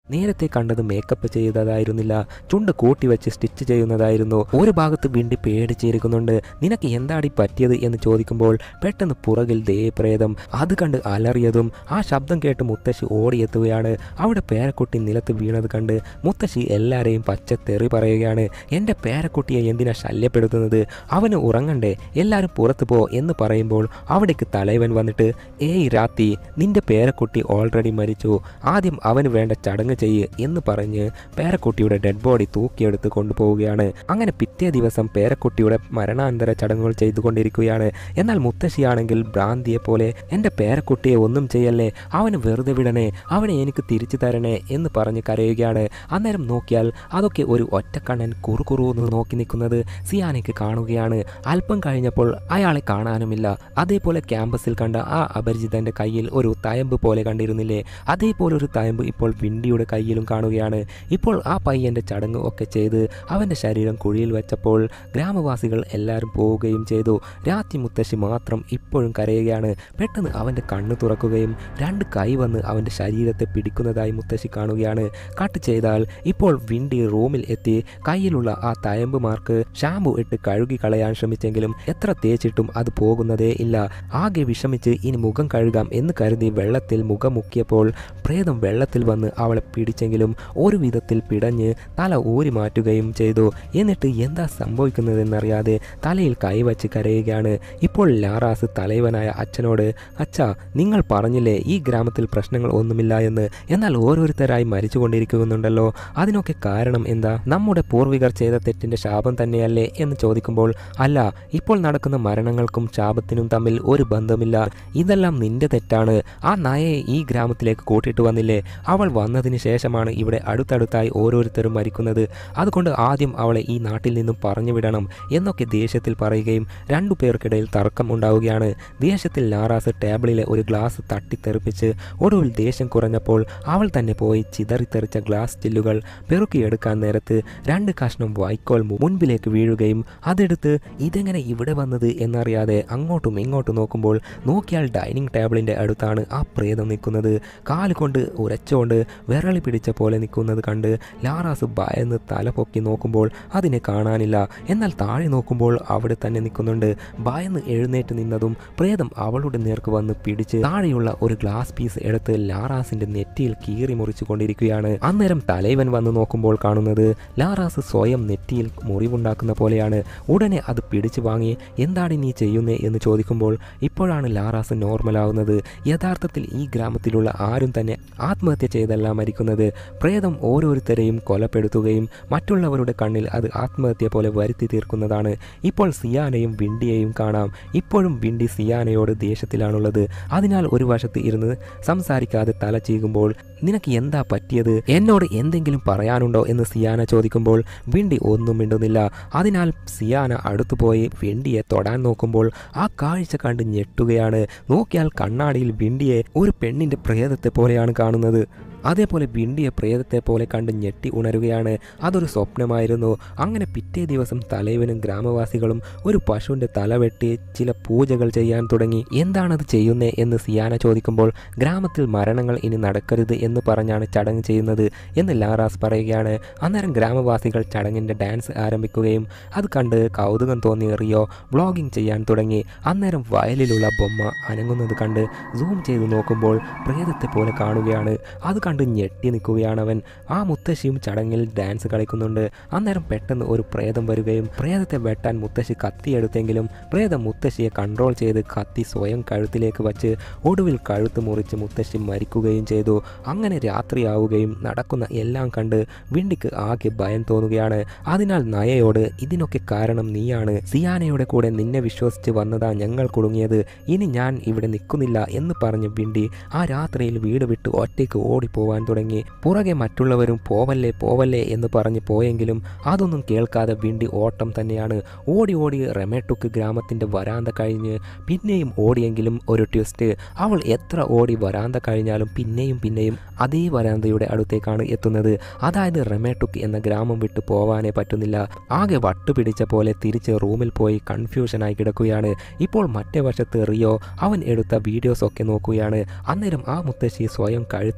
നേരത്തെ കണ്ടത് മേക്കപ്പ് ചെയ്തതായിരുന്നില്ല ചുണ്ട് കൂട്ടിവെച്ച് സ്റ്റിച്ച് ചെയ്യുന്നതായിരുന്നു ഒരു ഭാഗത്ത് വിണ്ടി പേടിച്ചിരിക്കുന്നുണ്ട് നിനക്ക് എന്താടി പറ്റിയത് എന്ന് ചോദിക്കുമ്പോൾ പെട്ടെന്ന് പുറകിൽ ദേ പ്രേതം അത് കണ്ട് അലറിയതും ആ ശബ്ദം കേട്ട് മുത്തശ്ശി ഓടിയെത്തുകയാണ് അവിടെ പേരക്കുട്ടി നിലത്ത് വീണത് കണ്ട് മുത്തശ്ശി എല്ലാവരെയും പച്ചത്തെറി പറയുകയാണ് എൻ്റെ പേരക്കുട്ടിയെ എന്തിനാ ശല്യപ്പെടുത്തുന്നത് അവന് ഉറങ്ങണ്ടേ എല്ലാവരും പുറത്തു പോ എന്ന് പറയുമ്പോൾ അവിടേക്ക് തലൈവൻ വന്നിട്ട് ഏയ് രാത്തി നിന്റെ പേരക്കുട്ടി ഓൾറെഡി മരിച്ചു ആദ്യം അവന് വേണ്ട ചടങ്ങ് ചെയ്യ് എന്ന് പറഞ്ഞ് പേരക്കുട്ടിയുടെ ഡെഡ് ബോഡി തൂക്കിയെടുത്ത് കൊണ്ടുപോവുകയാണ് അങ്ങനെ പിറ്റേ ദിവസം പേരക്കുട്ടിയുടെ മരണാനന്തര ചടങ്ങുകൾ ചെയ്തുകൊണ്ടിരിക്കുകയാണ് എന്നാൽ മുത്തശ്ശിയാണെങ്കിൽ ഭ്രാന്തിയെ പോലെ എൻ്റെ പേരക്കുട്ടിയെ ഒന്നും ചെയ്യല്ലേ അവന് വെറുതെ വിടണേ അവനെ എനിക്ക് തിരിച്ചു തരണേ എന്ന് പറഞ്ഞ് കരയുകയാണ് അന്നേരം നോക്കിയാൽ അതൊക്കെ ഒരു ഒറ്റക്കണ്ണൻ കുറുകുറുന്ന് നോക്കി നിൽക്കുന്നത് സിയാനയ്ക്ക് കാണുകയാണ് അല്പം കഴിഞ്ഞപ്പോൾ അയാളെ കാണാനുമില്ല അതേപോലെ ക്യാമ്പസിൽ കണ്ട ആ അപരിചിതന്റെ കയ്യിൽ ഒരു തയമ്പ് പോലെ കണ്ടിരുന്നില്ലേ അതേപോലെ ഒരു തയമ്പ് ഇപ്പോൾ വിണ്ടിയുടെ കയ്യിലും കാണുകയാണ് ഇപ്പോൾ ആ പയ്യന്റെ ചടങ്ങ് ഒക്കെ ചെയ്ത് അവന്റെ ശരീരം കുഴിയിൽ വെച്ചപ്പോൾ ഗ്രാമവാസികൾ എല്ലാവരും പോവുകയും ചെയ്തു രാത്രി മുത്തശ്ശി മാത്രം ഇപ്പോഴും കരയുകയാണ് പെട്ടെന്ന് അവന്റെ കണ്ണ് തുറക്കുകയും രണ്ട് കൈ വന്ന് അവന്റെ ശരീരത്തെ പിടിക്കുന്നതായി മുത്തശ്ശി കാണുകയാണ് കട്ട് ചെയ്താൽ ഇപ്പോൾ വിണ്ടി റൂമിൽ എത്തി കയ്യിലുള്ള ആ തയമ്പ് മാർക്ക് ഷാമ്പു ഇട്ട് കഴുകി കളയാൻ ശ്രമിച്ചെങ്കിലും എത്ര തേച്ചിട്ടും അത് പോകുന്നതേ ഇല്ല ആകെ വിഷമിച്ച് ഇനി മുഖം കഴുകാം എന്ന് കരുതി വെള്ളത്തിൽ മുഖം മുക്കിയപ്പോൾ പ്രേതം വെള്ളത്തിൽ വന്ന് അവളെ പിടിച്ചെങ്കിലും ഒരു വിധത്തിൽ പിടഞ്ഞ് തല ഊരി മാറ്റുകയും ചെയ്തു എന്നിട്ട് എന്താ സംഭവിക്കുന്നതെന്നറിയാതെ തലയിൽ കൈവച്ച് കരയുകയാണ് ഇപ്പോൾ ലാറാസ് തലൈവനായ അച്ഛനോട് അച്ഛാ നിങ്ങൾ പറഞ്ഞില്ലേ ഈ ഗ്രാമത്തിൽ പ്രശ്നങ്ങൾ ഒന്നുമില്ല എന്ന് എന്നാൽ ഓരോരുത്തരായി മരിച്ചുകൊണ്ടിരിക്കുന്നുണ്ടല്ലോ അതിനൊക്കെ കാരണം എന്താ നമ്മുടെ പൂർവികർ ചെയ്ത തെറ്റിന്റെ ശാപം തന്നെയല്ലേ എന്ന് ചോദിക്കുമ്പോൾ അല്ല ഇപ്പോൾ നടക്കുന്ന മരണങ്ങൾക്കും ശാപത്തിനും തമ്മിൽ ഒരു ബന്ധമില്ല ഇതെല്ലാം നിന്റെ തെറ്റാണ് ആ നായയെ ഈ ഗ്രാമത്തിലേക്ക് കൂട്ടിയിട്ട് വന്നില്ലേ അവൾ വന്നതിന് ശേഷമാണ് ഇവിടെ അടുത്തടുത്തായി ഓരോരുത്തരും മരിക്കുന്നത് അതുകൊണ്ട് ആദ്യം അവളെ ഈ നാട്ടിൽ നിന്നും പറഞ്ഞു വിടണം എന്നൊക്കെ ദേഷ്യത്തിൽ പറയുകയും രണ്ടു പേർക്കിടയിൽ തർക്കം ഉണ്ടാവുകയാണ് ദേഷ്യത്തിൽ ലാറാസ് ടേബിളിലെ ഒരു ഗ്ലാസ് തട്ടിത്തെറിപ്പിച്ച് ഒടുവിൽ ദേഷ്യം കുറഞ്ഞപ്പോൾ അവൾ തന്നെ പോയി ചിതറിത്തെറിച്ച ഗ്ലാസ് ചില്ലുകൾ പെറുക്കിയെടുക്കാൻ നേരത്ത് രണ്ട് കഷ്ണം വൈക്കോൽ മു- മുൻപിലേക്ക് വീഴുകയും അതെടുത്ത് ഇതെങ്ങനെ ഇവിടെ വന്നത് എന്നറിയാതെ അങ്ങോട്ടും ഇങ്ങോട്ടും നോക്കുമ്പോൾ നോക്കിയാൽ ഡൈനിങ് ടേബിളിന്റെ അടുത്താണ് ആ പ്രേതം നിൽക്കുന്നത് കാലുകൊണ്ട് ഉരച്ചുകൊണ്ട് വിരളി പിടിച്ച പോലെ നിൽക്കുന്നത് കണ്ട് ലാറാസ് ഭയന്ന് തല പൊക്കി നോക്കുമ്പോൾ അതിനെ കാണാനില്ല എന്നാൽ താഴെ നോക്കുമ്പോൾ അവിടെ തന്നെ നിൽക്കുന്നുണ്ട് ഭയന്ന് എഴുന്നേറ്റ് നിന്നതും പ്രേതം അവളുടെ നേർക്ക് വന്ന് പിടിച്ച് താഴെയുള്ള ഒരു ഗ്ലാസ് പീസ് എടുത്ത് ലാറാസിന്റെ നെറ്റിയിൽ കീറി മുറിച്ചു കൊണ്ടിരിക്കുകയാണ് അന്നേരം തലൈവൻ വന്ന് നോക്കുമ്പോൾ കാണുന്നത് ലാറാസ് സ്വയം നെറ്റിയിൽ മുറിവുണ്ടാക്കുന്ന പോലെയാണ് ഉടനെ അത് പിടിച്ചു വാങ്ങി എന്താണ് നീ ചെയ്യുന്നേ എന്ന് ചോദിക്കുമ്പോൾ ഇപ്പോഴാണ് ലാറാസ് നോർമലാവുന്നത് യഥാർത്ഥത്തിൽ ഈ ഗ്രാമത്തിലുള്ള ആരും തന്നെ ആത്മഹത്യ ചെയ്തല്ല മരിക്കുന്നത് പ്രേതം ഓരോരുത്തരെയും കൊലപ്പെടുത്തുകയും മറ്റുള്ളവരുടെ കണ്ണിൽ അത് ആത്മഹത്യ പോലെ വരുത്തി തീർക്കുന്നതാണ് ഇപ്പോൾ സിയാനയും വിണ്ടിയെയും കാണാം ഇപ്പോഴും വിണ്ടി സിയാനയോട് ദേഷ്യത്തിലാണുള്ളത് അതിനാൽ ഒരു വശത്ത് ഇരുന്ന് സംസാരിക്കാതെ തല ചീകുമ്പോൾ നിനക്ക് എന്താ പറ്റിയത് എന്നോട് എന്തെങ്കിലും പറയാനുണ്ടോ എന്ന് സിയാന ചോദിക്കുമ്പോൾ വിണ്ടി ഒന്നും മിണ്ടുന്നില്ല അതിനാൽ സിയാന അടുത്തുപോയി വിണ്ടിയെ തൊടാൻ നോക്കുമ്പോൾ ആ കാഴ്ച കണ്ട് ഞെട്ടുകയാണ് നോക്കിയാൽ കണ്ണാടിയിൽ വിണ്ടിയെ ഒരു പെണ്ണിന്റെ പ്രേതത്തെ പോലെയാണ് കാണുന്നത് അതേപോലെ വിണ്ടിയെ പ്രേതത്തെ പോലെ കണ്ട് ഞെട്ടി ഉണരുകയാണ് അതൊരു സ്വപ്നമായിരുന്നു അങ്ങനെ പിറ്റേ ദിവസം തലൈവനും ഗ്രാമവാസികളും ഒരു പശുവിൻ്റെ തല വെട്ടി ചില പൂജകൾ ചെയ്യാൻ തുടങ്ങി എന്താണത് ചെയ്യുന്നേ എന്ന് സിയാന ചോദിക്കുമ്പോൾ ഗ്രാമത്തിൽ മരണങ്ങൾ ഇനി നടക്കരുത് എന്ന് പറഞ്ഞാണ് ചടങ്ങ് ചെയ്യുന്നത് എന്ന് ലാറാസ് പറയുകയാണ് അന്നേരം ഗ്രാമവാസികൾ ചടങ്ങിൻ്റെ ഡാൻസ് ആരംഭിക്കുകയും അത് കണ്ട് കൗതുകം തോന്നിയ റിയോ വ്ളോഗിംഗ് ചെയ്യാൻ തുടങ്ങി അന്നേരം വയലിലുള്ള ബൊമ്മ അനങ്ങുന്നത് കണ്ട് സൂം ചെയ്ത് നോക്കുമ്പോൾ പ്രേതത്തെ പോലെ കാണുകയാണ് അത് കണ്ട് ഞെട്ടി നിൽക്കുകയാണ് അവൻ ആ മുത്തശ്ശിയും ചടങ്ങിൽ ഡാൻസ് കളിക്കുന്നുണ്ട് അന്നേരം പെട്ടെന്ന് ഒരു പ്രേതം വരികയും പ്രേതത്തെ വെട്ടാൻ മുത്തശ്ശി കത്തിയെടുത്തെങ്കിലും പ്രേതം മുത്തശ്ശിയെ കൺട്രോൾ ചെയ്ത് കത്തി സ്വയം കഴുത്തിലേക്ക് വച്ച് ഒടുവിൽ കഴുത്ത് മുറിച്ച് മുത്തശ്ശി മരിക്കുകയും ചെയ്തു അങ്ങനെ രാത്രിയാവുകയും നടക്കുന്ന എല്ലാം കണ്ട് വിണ്ടിക്ക് ആകെ ഭയം തോന്നുകയാണ് അതിനാൽ നയയോട് ഇതിനൊക്കെ കാരണം നീയാണ് സിയാനയുടെ കൂടെ നിന്നെ വിശ്വസിച്ച് വന്നതാ ഞങ്ങൾ കുടുങ്ങിയത് ഇനി ഞാൻ ഇവിടെ നിൽക്കുന്നില്ല എന്ന് പറഞ്ഞ് വിണ്ടി ആ രാത്രിയിൽ വീട് വിട്ട് ഒറ്റയ്ക്ക് ഓടിപ്പോവാൻ തുടങ്ങി പുറകെ മറ്റുള്ളവരും പോവല്ലേ പോവല്ലേ എന്ന് പറഞ്ഞ് പോയെങ്കിലും അതൊന്നും കേൾക്കാതെ വിണ്ടി ഓട്ടം തന്നെയാണ് ഓടി ഓടി റെമേട്ടുക്ക് ഗ്രാമത്തിന്റെ വരാന്ത കഴിഞ്ഞ് പിന്നെയും ഓടിയെങ്കിലും ഒരു ട്വിസ്റ്റ് അവൾ എത്ര ഓടി വരാന്ത കഴിഞ്ഞാലും പിന്നെയും പിന്നെയും അതേ വരാന്തയുടെ അടുത്തേക്കാണ് എത്തുന്നത് അതായത് റെമേട്ടുക്ക് എന്ന ഗ്രാമം വിട്ടു പോവാനേ പറ്റുന്നില്ല ആകെ വട്ടുപിടിച്ച പോലെ തിരിച്ച് റൂമിൽ പോയി കൺഫ്യൂഷനായി കിടക്കുകയാണ് ഇപ്പോൾ മറ്റേ വശത്ത് റിയോ അവൻ എടുത്ത വീഡിയോസ് ഒക്കെ നോക്കുകയാണ് അന്നേരം ആ മുത്തശ്ശി സ്വയം കഴുത്ത് മുറിച്ച്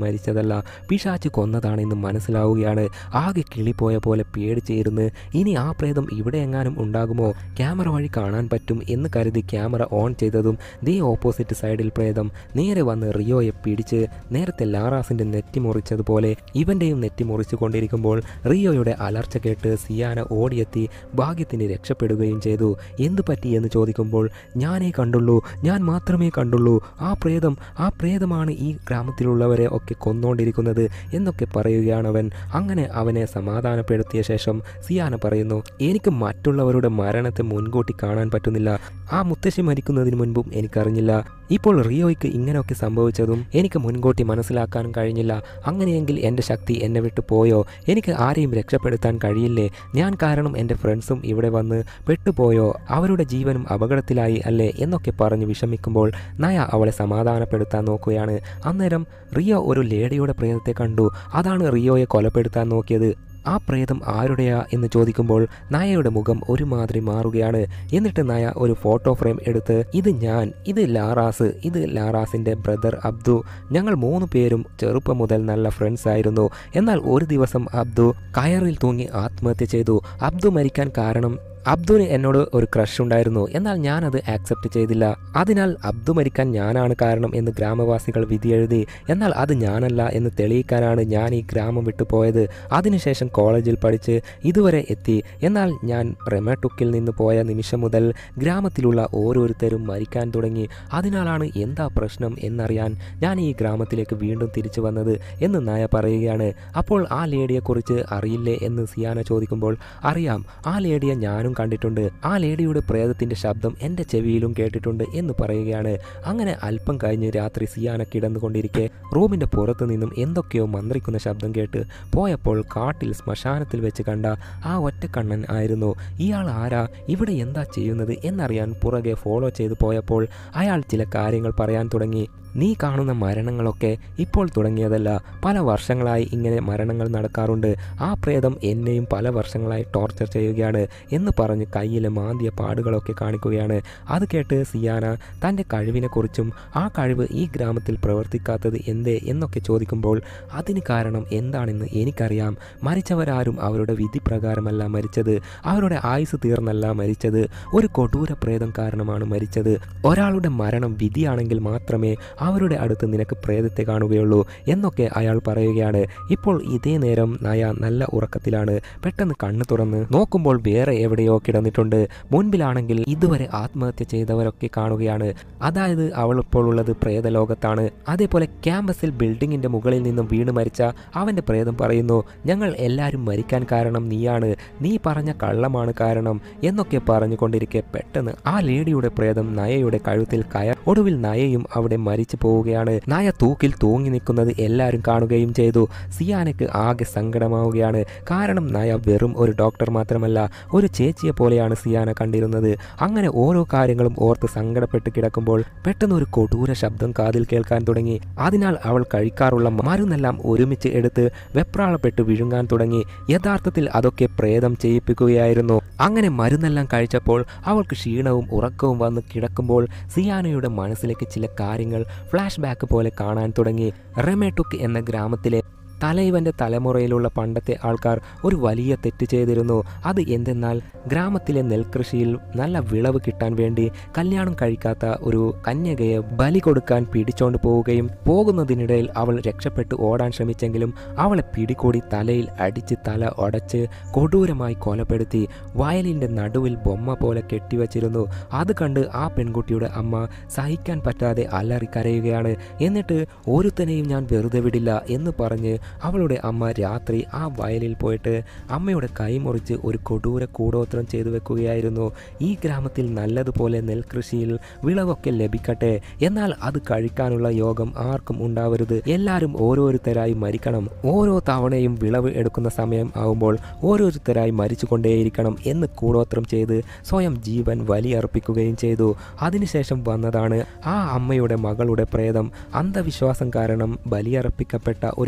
മരിച്ചതല്ല പിശാച്ച് കൊന്നതാണെന്ന് മനസ്സിലാവുകയാണ് ആകെ കിളിപ്പോയ പോലെ പേടിച്ചേരുന്ന് ഇനി ആ പ്രേതം ഇവിടെ എങ്ങാനും ഉണ്ടാകുമോ ക്യാമറ വഴി കാണാൻ പറ്റും എന്ന് കരുതി ക്യാമറ ഓൺ ചെയ്തതും ദേ ഓപ്പോസിറ്റ് സൈഡിൽ പ്രേതം നേരെ വന്ന് റിയോയെ പിടിച്ച് നേരത്തെ ലാറാസിന്റെ നെറ്റി മുറിച്ചതുപോലെ ഇവന്റെയും നെറ്റി മുറിച്ചു കൊണ്ടിരിക്കുമ്പോൾ റിയോയുടെ അലർച്ച കേട്ട് സിയാന ഓടിയെത്തി ഭാഗ്യത്തിന് രക്ഷപ്പെടുകയും ചെയ്തു എന്തു പറ്റി എന്ന് ചോദിക്കുമ്പോൾ ഞാനേ കണ്ടുള്ളൂ ഞാൻ മാത്രമേ കണ്ടുള്ളൂ ആ പ്രേതം ആ പ്രേതമാണ് ഈ ഗ്രാമത്തിലുള്ളവരെ ഒക്കെ കൊന്നുകൊണ്ടിരിക്കുന്നത് എന്നൊക്കെ പറയുകയാണ് അവൻ അങ്ങനെ അവനെ സമാധാനപ്പെടുത്തിയ ശേഷം സിയാന പറയുന്നു എനിക്ക് മറ്റുള്ളവരുടെ മരണത്തെ മുൻകൂട്ടി കാണാൻ പറ്റുന്നില്ല ആ മുത്തശ്ശി മരിക്കുന്നതിന് മുൻപും എനിക്കറിഞ്ഞില്ല ഇപ്പോൾ റിയോയ്ക്ക് ഇങ്ങനെയൊക്കെ സംഭവിച്ചതും എനിക്ക് മുൻകൂട്ടി മനസ്സിലാക്കാനും കഴിഞ്ഞില്ല അങ്ങനെയെങ്കിൽ എൻ്റെ ശക്തി എന്നെ വിട്ടു പോയോ എനിക്ക് ആരെയും രക്ഷപ്പെടുത്താൻ കഴിയില്ലേ ഞാൻ കാരണം എൻ്റെ ഫ്രണ്ട്സും ഇവിടെ വന്ന് പെട്ടുപോയോ അവരുടെ ജീവനും അപകടത്തിലായി അല്ലേ എന്നൊക്കെ പറഞ്ഞ് വിഷമിക്കുമ്പോൾ നയ അവളെ സമാധാനപ്പെടുത്താൻ നോക്കുകയാണ് അന്നേരം റിയോ ഒരു ലേഡിയുടെ പ്രേതത്തെ കണ്ടു അതാണ് റിയോയെ കൊലപ്പെടുത്താൻ നോക്കിയത് ആ പ്രേതം ആരുടെയാ എന്ന് ചോദിക്കുമ്പോൾ നായയുടെ മുഖം ഒരുമാതിരി മാറുകയാണ് എന്നിട്ട് നായ ഒരു ഫോട്ടോ ഫ്രെയിം എടുത്ത് ഇത് ഞാൻ ഇത് ലാറാസ് ഇത് ലാറാസിന്റെ ബ്രദർ അബ്ദു ഞങ്ങൾ മൂന്ന് പേരും ചെറുപ്പം മുതൽ നല്ല ഫ്രണ്ട്സ് ആയിരുന്നു എന്നാൽ ഒരു ദിവസം അബ്ദു കയറിൽ തൂങ്ങി ആത്മഹത്യ ചെയ്തു അബ്ദു മരിക്കാൻ കാരണം അബ്ദുന് എന്നോട് ഒരു ക്രഷ് ഉണ്ടായിരുന്നു എന്നാൽ ഞാനത് ആക്സെപ്റ്റ് ചെയ്തില്ല അതിനാൽ അബ്ദു മരിക്കാൻ ഞാനാണ് കാരണം എന്ന് ഗ്രാമവാസികൾ വിധി എഴുതി എന്നാൽ അത് ഞാനല്ല എന്ന് തെളിയിക്കാനാണ് ഞാൻ ഈ ഗ്രാമം വിട്ടു പോയത് അതിനുശേഷം കോളേജിൽ പഠിച്ച് ഇതുവരെ എത്തി എന്നാൽ ഞാൻ റെമട്ടുക്കിൽ നിന്ന് പോയ നിമിഷം മുതൽ ഗ്രാമത്തിലുള്ള ഓരോരുത്തരും മരിക്കാൻ തുടങ്ങി അതിനാലാണ് എന്താ പ്രശ്നം എന്നറിയാൻ ഞാൻ ഈ ഗ്രാമത്തിലേക്ക് വീണ്ടും തിരിച്ചു വന്നത് എന്ന് നായ പറയുകയാണ് അപ്പോൾ ആ ലേഡിയെക്കുറിച്ച് അറിയില്ലേ എന്ന് സിയാന ചോദിക്കുമ്പോൾ അറിയാം ആ ലേഡിയെ ഞാനും കണ്ടിട്ടുണ്ട് ആ ലേഡിയുടെ പ്രേതത്തിന്റെ ശബ്ദം എൻ്റെ ചെവിയിലും കേട്ടിട്ടുണ്ട് എന്ന് പറയുകയാണ് അങ്ങനെ അല്പം കഴിഞ്ഞ് രാത്രി സിയാന കിടന്നുകൊണ്ടിരിക്കെ റൂമിന്റെ പുറത്തു നിന്നും എന്തൊക്കെയോ മന്ത്രിക്കുന്ന ശബ്ദം കേട്ട് പോയപ്പോൾ കാട്ടിൽ ശ്മശാനത്തിൽ വെച്ച് കണ്ട ആ ഒറ്റക്കണ്ണൻ ആയിരുന്നു ഇയാൾ ആരാ ഇവിടെ എന്താ ചെയ്യുന്നത് എന്നറിയാൻ പുറകെ ഫോളോ ചെയ്തു പോയപ്പോൾ അയാൾ ചില കാര്യങ്ങൾ പറയാൻ തുടങ്ങി നീ കാണുന്ന മരണങ്ങളൊക്കെ ഇപ്പോൾ തുടങ്ങിയതല്ല പല വർഷങ്ങളായി ഇങ്ങനെ മരണങ്ങൾ നടക്കാറുണ്ട് ആ പ്രേതം എന്നെയും പല വർഷങ്ങളായി ടോർച്ചർ ചെയ്യുകയാണ് എന്ന് പറഞ്ഞ് കയ്യിലെ മാന്തിയ പാടുകളൊക്കെ കാണിക്കുകയാണ് അത് കേട്ട് സിയാന തൻ്റെ കഴിവിനെക്കുറിച്ചും ആ കഴിവ് ഈ ഗ്രാമത്തിൽ പ്രവർത്തിക്കാത്തത് എന്തേ എന്നൊക്കെ ചോദിക്കുമ്പോൾ അതിന് കാരണം എന്താണെന്ന് എനിക്കറിയാം മരിച്ചവരാരും അവരുടെ വിധി പ്രകാരമല്ല മരിച്ചത് അവരുടെ ആയുസ് തീർന്നല്ല മരിച്ചത് ഒരു കൊടൂര പ്രേതം കാരണമാണ് മരിച്ചത് ഒരാളുടെ മരണം വിധിയാണെങ്കിൽ മാത്രമേ അവരുടെ അടുത്ത് നിനക്ക് പ്രേതത്തെ കാണുകയുള്ളൂ എന്നൊക്കെ അയാൾ പറയുകയാണ് ഇപ്പോൾ ഇതേ നേരം നയ നല്ല ഉറക്കത്തിലാണ് പെട്ടെന്ന് കണ്ണു തുറന്ന് നോക്കുമ്പോൾ വേറെ എവിടെയോ കിടന്നിട്ടുണ്ട് മുൻപിലാണെങ്കിൽ ഇതുവരെ ആത്മഹത്യ ചെയ്തവരൊക്കെ കാണുകയാണ് അതായത് അവൾ ഇപ്പോൾ ഉള്ളത് പ്രേതലോകത്താണ് അതേപോലെ ക്യാമ്പസിൽ ബിൽഡിങ്ങിന്റെ മുകളിൽ നിന്നും വീണ് മരിച്ച അവന്റെ പ്രേതം പറയുന്നു ഞങ്ങൾ എല്ലാവരും മരിക്കാൻ കാരണം നീയാണ് നീ പറഞ്ഞ കള്ളമാണ് കാരണം എന്നൊക്കെ പറഞ്ഞുകൊണ്ടിരിക്കെ പെട്ടെന്ന് ആ ലേഡിയുടെ പ്രേതം നയയുടെ കഴുത്തിൽ കയർ ഒടുവിൽ നയയും അവിടെ മരിച്ചു പോവുകയാണ് നയ തൂക്കിൽ തൂങ്ങി നിൽക്കുന്നത് എല്ലാവരും കാണുകയും ചെയ്തു സിയാനയ്ക്ക് ആകെ സങ്കടമാവുകയാണ് കാരണം നയ വെറും ഒരു ഡോക്ടർ മാത്രമല്ല ഒരു ചേച്ചിയെ പോലെയാണ് സിയാന കണ്ടിരുന്നത് അങ്ങനെ ഓരോ കാര്യങ്ങളും ഓർത്ത് സങ്കടപ്പെട്ട് കിടക്കുമ്പോൾ പെട്ടെന്ന് ഒരു കൊടൂര ശബ്ദം കാതിൽ കേൾക്കാൻ തുടങ്ങി അതിനാൽ അവൾ കഴിക്കാറുള്ള മരുന്നെല്ലാം ഒരുമിച്ച് എടുത്ത് വെപ്രാളപ്പെട്ട് വിഴുങ്ങാൻ തുടങ്ങി യഥാർത്ഥത്തിൽ അതൊക്കെ പ്രേതം ചെയ്യിപ്പിക്കുകയായിരുന്നു അങ്ങനെ മരുന്നെല്ലാം കഴിച്ചപ്പോൾ അവൾക്ക് ക്ഷീണവും ഉറക്കവും വന്ന് കിടക്കുമ്പോൾ സിയാനയുടെ മനസ്സിലേക്ക് ചില കാര്യങ്ങൾ ഫ്ലാഷ് ബാക്ക് പോലെ കാണാൻ തുടങ്ങി റെമേട്ടുക്ക് എന്ന ഗ്രാമത്തിലെ തലൈവന്റെ തലമുറയിലുള്ള പണ്ടത്തെ ആൾക്കാർ ഒരു വലിയ തെറ്റ് ചെയ്തിരുന്നു അത് എന്തെന്നാൽ ഗ്രാമത്തിലെ നെൽകൃഷിയിൽ നല്ല വിളവ് കിട്ടാൻ വേണ്ടി കല്യാണം കഴിക്കാത്ത ഒരു കന്യകയെ ബലി കൊടുക്കാൻ പിടിച്ചോണ്ട് പോവുകയും പോകുന്നതിനിടയിൽ അവൾ രക്ഷപ്പെട്ട് ഓടാൻ ശ്രമിച്ചെങ്കിലും അവളെ പിടികൂടി തലയിൽ അടിച്ച് തല ഉടച്ച് കൊടൂരമായി കൊലപ്പെടുത്തി വയലിന്റെ നടുവിൽ ബൊമ്മ പോലെ കെട്ടിവച്ചിരുന്നു അത് കണ്ട് ആ പെൺകുട്ടിയുടെ അമ്മ സഹിക്കാൻ പറ്റാതെ അലറി കരയുകയാണ് എന്നിട്ട് ഒരുത്തനെയും ഞാൻ വെറുതെ വിടില്ല എന്ന് പറഞ്ഞ് അവളുടെ അമ്മ രാത്രി ആ വയലിൽ പോയിട്ട് അമ്മയുടെ കൈ മുറിച്ച് ഒരു കൊടൂര കൂടോത്രം ചെയ്തു വെക്കുകയായിരുന്നു ഈ ഗ്രാമത്തിൽ നല്ലതുപോലെ നെൽകൃഷിയിൽ വിളവൊക്കെ ലഭിക്കട്ടെ എന്നാൽ അത് കഴിക്കാനുള്ള യോഗം ആർക്കും ഉണ്ടാവരുത് എല്ലാവരും ഓരോരുത്തരായി മരിക്കണം ഓരോ തവണയും വിളവ് എടുക്കുന്ന സമയം ആവുമ്പോൾ ഓരോരുത്തരായി മരിച്ചുകൊണ്ടേയിരിക്കണം എന്ന് കൂടോത്രം ചെയ്ത് സ്വയം ജീവൻ വലിയർപ്പിക്കുകയും ചെയ്തു അതിനുശേഷം വന്നതാണ് ആ അമ്മയുടെ മകളുടെ പ്രേതം അന്ധവിശ്വാസം കാരണം ബലിയർപ്പിക്കപ്പെട്ട ഒരു കന്യക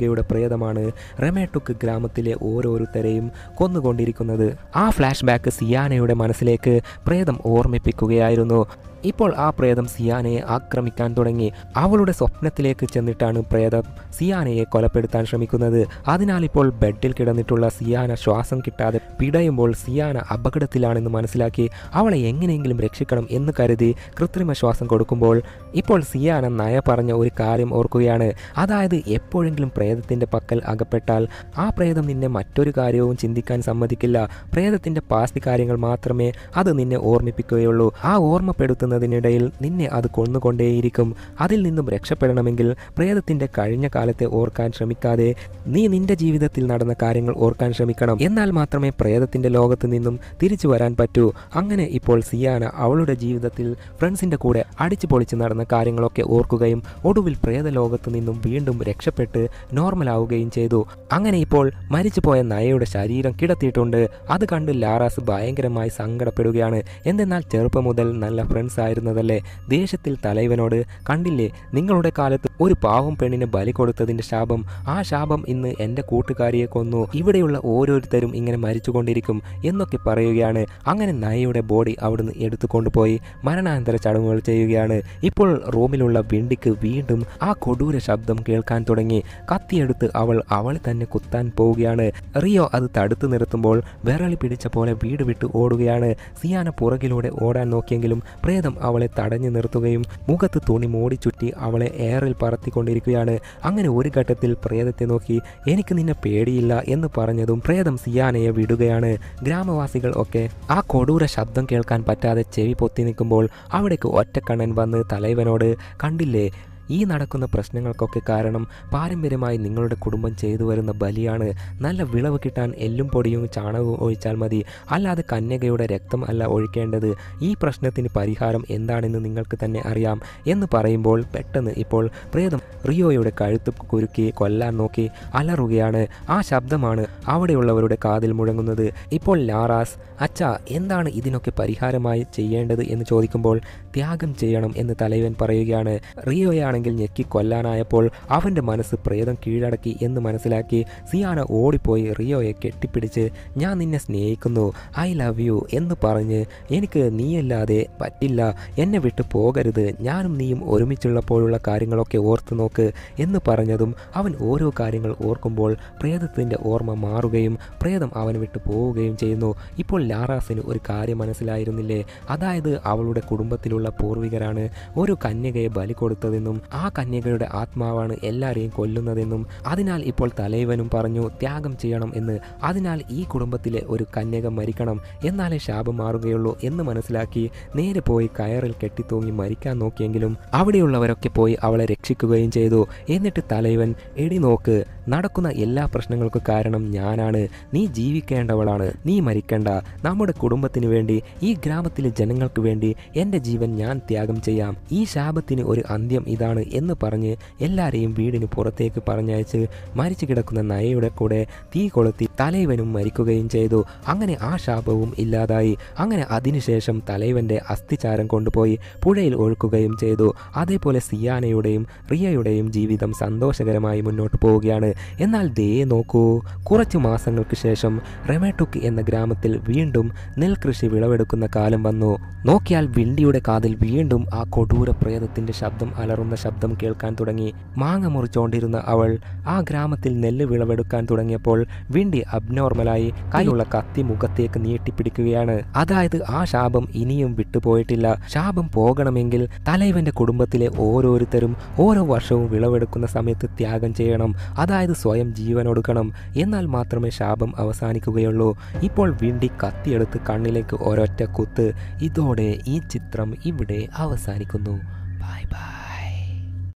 കന്യകയുടെ പ്രേതമാണ് റെമേട്ടുക്ക് ഗ്രാമത്തിലെ ഓരോരുത്തരെയും കൊന്നുകൊണ്ടിരിക്കുന്നത് ആ ഫ്ലാഷ് ബാക്ക് സിയാനയുടെ മനസ്സിലേക്ക് പ്രേതം ഓർമ്മിപ്പിക്കുകയായിരുന്നു ഇപ്പോൾ ആ പ്രേതം സിയാനയെ ആക്രമിക്കാൻ തുടങ്ങി അവളുടെ സ്വപ്നത്തിലേക്ക് ചെന്നിട്ടാണ് പ്രേതം സിയാനയെ കൊലപ്പെടുത്താൻ ശ്രമിക്കുന്നത് അതിനാൽ ഇപ്പോൾ ബെഡിൽ കിടന്നിട്ടുള്ള സിയാന ശ്വാസം കിട്ടാതെ പിടയുമ്പോൾ സിയാന അപകടത്തിലാണെന്ന് മനസ്സിലാക്കി അവളെ എങ്ങനെയെങ്കിലും രക്ഷിക്കണം എന്ന് കരുതി കൃത്രിമ ശ്വാസം കൊടുക്കുമ്പോൾ ഇപ്പോൾ സിയാന നയ പറഞ്ഞ ഒരു കാര്യം ഓർക്കുകയാണ് അതായത് എപ്പോഴെങ്കിലും പ്രേതത്തിൻ്റെ പക്കൽ അകപ്പെട്ടാൽ ആ പ്രേതം നിന്നെ മറ്റൊരു കാര്യവും ചിന്തിക്കാൻ സമ്മതിക്കില്ല പ്രേതത്തിൻ്റെ പാസ്റ്റ് കാര്യങ്ങൾ മാത്രമേ അത് നിന്നെ ഓർമ്മിപ്പിക്കുകയുള്ളൂ ആ ഓർമ്മപ്പെടുത്തുന്നതിനിടയിൽ നിന്നെ അത് കൊന്നുകൊണ്ടേയിരിക്കും അതിൽ നിന്നും രക്ഷപ്പെടണമെങ്കിൽ പ്രേതത്തിൻ്റെ കഴിഞ്ഞ കാലത്തെ ഓർക്കാൻ ശ്രമിക്കാതെ നീ നിന്റെ ജീവിതത്തിൽ നടന്ന കാര്യങ്ങൾ ഓർക്കാൻ ശ്രമിക്കണം എന്നാൽ മാത്രമേ പ്രേതത്തിൻ്റെ ലോകത്ത് നിന്നും തിരിച്ചു വരാൻ പറ്റൂ അങ്ങനെ ഇപ്പോൾ സിയാന അവളുടെ ജീവിതത്തിൽ ഫ്രണ്ട്സിൻ്റെ കൂടെ അടിച്ചു പൊളിച്ച് നടന്ന കാര്യങ്ങളൊക്കെ ഓർക്കുകയും ഒടുവിൽ പ്രേത ലോകത്ത് നിന്നും വീണ്ടും രക്ഷപ്പെട്ട് നോർമലാവുകയും ചെയ്തു അങ്ങനെ ഇപ്പോൾ മരിച്ചുപോയ നയയുടെ ശരീരം കിടത്തിയിട്ടുണ്ട് അത് കണ്ട് ലാറാസ് ഭയങ്കരമായി സങ്കടപ്പെടുകയാണ് എന്തെന്നാൽ ചെറുപ്പം മുതൽ നല്ല ഫ്രണ്ട്സ് ആയിരുന്നതല്ലേ ദേഷ്യത്തിൽ തലൈവനോട് കണ്ടില്ലേ നിങ്ങളുടെ കാലത്ത് ഒരു പാവം പെണ്ണിന് ബലി കൊടുത്തതിന്റെ ശാപം ആ ശാപം ഇന്ന് എൻ്റെ കൂട്ടുകാരിയെ കൊന്നു ഇവിടെയുള്ള ഓരോരുത്തരും ഇങ്ങനെ മരിച്ചുകൊണ്ടിരിക്കും എന്നൊക്കെ പറയുകയാണ് അങ്ങനെ നയയുടെ ബോഡി അവിടുന്ന് എടുത്തു കൊണ്ടുപോയി മരണാനന്തര ചടങ്ങുകൾ ചെയ്യുകയാണ് ഇപ്പോൾ റൂമിലുള്ള വിണ്ടിക്ക് വീണ്ടും ആ കൊടൂര ശബ്ദം കേൾക്കാൻ തുടങ്ങി കത്തിയെടുത്ത് അവൾ അവളെ തന്നെ കുത്താൻ പോവുകയാണ് റിയോ അത് തടുത്തു നിർത്തുമ്പോൾ വിരളി പിടിച്ച പോലെ വീട് വിട്ട് ഓടുകയാണ് സിയാന പുറകിലൂടെ ഓടാൻ നോക്കിയെങ്കിലും പ്രേതം അവളെ തടഞ്ഞു നിർത്തുകയും മുഖത്ത് തുണി മൂടി ചുറ്റി അവളെ എയറിൽ പറത്തിക്കൊണ്ടിരിക്കുകയാണ് അങ്ങനെ ഒരു ഘട്ടത്തിൽ പ്രേതത്തെ നോക്കി എനിക്ക് നിന്നെ പേടിയില്ല എന്ന് പറഞ്ഞതും പ്രേതം സിയാനയെ വിടുകയാണ് ഗ്രാമവാസികൾ ഒക്കെ ആ കൊടൂര ശബ്ദം കേൾക്കാൻ പറ്റാതെ ചെവി പൊത്തി നിൽക്കുമ്പോൾ അവിടേക്ക് ഒറ്റക്കണ്ണൻ വന്ന് തലൈവനോട് കണ്ടില്ലേ ഈ നടക്കുന്ന പ്രശ്നങ്ങൾക്കൊക്കെ കാരണം പാരമ്പര്യമായി നിങ്ങളുടെ കുടുംബം ചെയ്തു വരുന്ന ബലിയാണ് നല്ല വിളവ് കിട്ടാൻ എല്ലും പൊടിയും ചാണകവും ഒഴിച്ചാൽ മതി അല്ലാതെ കന്യകയുടെ രക്തം അല്ല ഒഴിക്കേണ്ടത് ഈ പ്രശ്നത്തിന് പരിഹാരം എന്താണെന്ന് നിങ്ങൾക്ക് തന്നെ അറിയാം എന്ന് പറയുമ്പോൾ പെട്ടെന്ന് ഇപ്പോൾ പ്രേതം റിയോയുടെ കഴുത്ത് കുരുക്കി കൊല്ലാൻ നോക്കി അലറുകയാണ് ആ ശബ്ദമാണ് അവിടെയുള്ളവരുടെ കാതിൽ മുഴങ്ങുന്നത് ഇപ്പോൾ ലാറാസ് അച്ഛ എന്താണ് ഇതിനൊക്കെ പരിഹാരമായി ചെയ്യേണ്ടത് എന്ന് ചോദിക്കുമ്പോൾ ത്യാഗം ചെയ്യണം എന്ന് തലവൻ പറയുകയാണ് റിയോയാണെങ്കിൽ ഞെക്കി കൊല്ലാനായപ്പോൾ അവൻ്റെ മനസ്സ് പ്രേതം കീഴടക്കി എന്ന് മനസ്സിലാക്കി സിയാന ഓടിപ്പോയി റിയോയെ കെട്ടിപ്പിടിച്ച് ഞാൻ നിന്നെ സ്നേഹിക്കുന്നു ഐ ലവ് യു എന്ന് പറഞ്ഞ് എനിക്ക് നീയല്ലാതെ പറ്റില്ല എന്നെ വിട്ട് പോകരുത് ഞാനും നീയും ഒരുമിച്ചുള്ളപ്പോഴുള്ള കാര്യങ്ങളൊക്കെ ഓർത്തു നോക്ക് എന്ന് പറഞ്ഞതും അവൻ ഓരോ കാര്യങ്ങൾ ഓർക്കുമ്പോൾ പ്രേതത്തിൻ്റെ ഓർമ്മ മാറുകയും പ്രേതം അവനെ വിട്ട് പോവുകയും ചെയ്യുന്നു ഇപ്പോൾ ലാറാസിന് ഒരു കാര്യം മനസ്സിലായിരുന്നില്ലേ അതായത് അവളുടെ കുടുംബത്തിലുള്ള പൂർവികരാണ് ഒരു കന്യകയെ ബലി കൊടുത്തതെന്നും ആ കന്യകയുടെ ആത്മാവാണ് എല്ലാവരെയും കൊല്ലുന്നതെന്നും അതിനാൽ ഇപ്പോൾ തലൈവനും പറഞ്ഞു ത്യാഗം ചെയ്യണം എന്ന് അതിനാൽ ഈ കുടുംബത്തിലെ ഒരു കന്യക മരിക്കണം എന്നാലേ ശാപം മാറുകയുള്ളൂ എന്ന് മനസ്സിലാക്കി നേരെ പോയി കയറിൽ കെട്ടിത്തൂങ്ങി മരിക്കാൻ നോക്കിയെങ്കിലും അവിടെയുള്ളവരൊക്കെ പോയി അവളെ രക്ഷിക്കുകയും ചെയ്തു എന്നിട്ട് തലൈവൻ എടി നോക്ക് നടക്കുന്ന എല്ലാ പ്രശ്നങ്ങൾക്കും കാരണം ഞാനാണ് നീ ജീവിക്കേണ്ടവളാണ് നീ മരിക്കണ്ട നമ്മുടെ കുടുംബത്തിന് വേണ്ടി ഈ ഗ്രാമത്തിലെ ജനങ്ങൾക്ക് വേണ്ടി എൻ്റെ ജീവൻ ഞാൻ ത്യാഗം ചെയ്യാം ഈ ശാപത്തിന് ഒരു അന്ത്യം ഇതാണ് എന്ന് പറഞ്ഞ് എല്ലാവരെയും വീടിന് പുറത്തേക്ക് പറഞ്ഞയച്ച് മരിച്ചു കിടക്കുന്ന നയയുടെ കൂടെ തീ കൊളുത്തി തലൈവനും മരിക്കുകയും ചെയ്തു അങ്ങനെ ആ ശാപവും ഇല്ലാതായി അങ്ങനെ അതിനുശേഷം തലൈവന്റെ അസ്ഥിചാരം കൊണ്ടുപോയി പുഴയിൽ ഒഴുക്കുകയും ചെയ്തു അതേപോലെ സിയാനയുടെയും റിയയുടെയും ജീവിതം സന്തോഷകരമായി മുന്നോട്ട് പോവുകയാണ് എന്നാൽ ദേ നോക്കൂ കുറച്ച് മാസങ്ങൾക്ക് ശേഷം റെമേട്ടുക്ക് എന്ന ഗ്രാമത്തിൽ വീണ്ടും നെൽകൃഷി വിളവെടുക്കുന്ന കാലം വന്നു നോക്കിയാൽ വിണ്ടിയുടെ കാതിൽ വീണ്ടും ആ കൊടൂര പ്രേതത്തിന്റെ ശബ്ദം അലറുന്ന ശബ്ദം കേൾക്കാൻ തുടങ്ങി മാങ്ങ മുറിച്ചുകൊണ്ടിരുന്ന അവൾ ആ ഗ്രാമത്തിൽ നെല്ല് വിളവെടുക്കാൻ തുടങ്ങിയപ്പോൾ വിണ്ടി അബ്നോർമലായി കൈയുള്ള കത്തി മുഖത്തേക്ക് നീട്ടിപ്പിടിക്കുകയാണ് അതായത് ആ ശാപം ഇനിയും വിട്ടുപോയിട്ടില്ല ശാപം പോകണമെങ്കിൽ തലൈവന്റെ കുടുംബത്തിലെ ഓരോരുത്തരും ഓരോ വർഷവും വിളവെടുക്കുന്ന സമയത്ത് ത്യാഗം ചെയ്യണം അതായത് സ്വയം ജീവനൊടുക്കണം എന്നാൽ മാത്രമേ ശാപം അവസാനിക്കുകയുള്ളൂ ഇപ്പോൾ വിണ്ടി കത്തിയെടുത്ത് കണ്ണിലേക്ക് ഒരൊറ്റ കുത്ത് ഇതോടെ ഈ ചിത്രം ഇവിടെ അവസാനിക്കുന്നു ബൈ ബൈ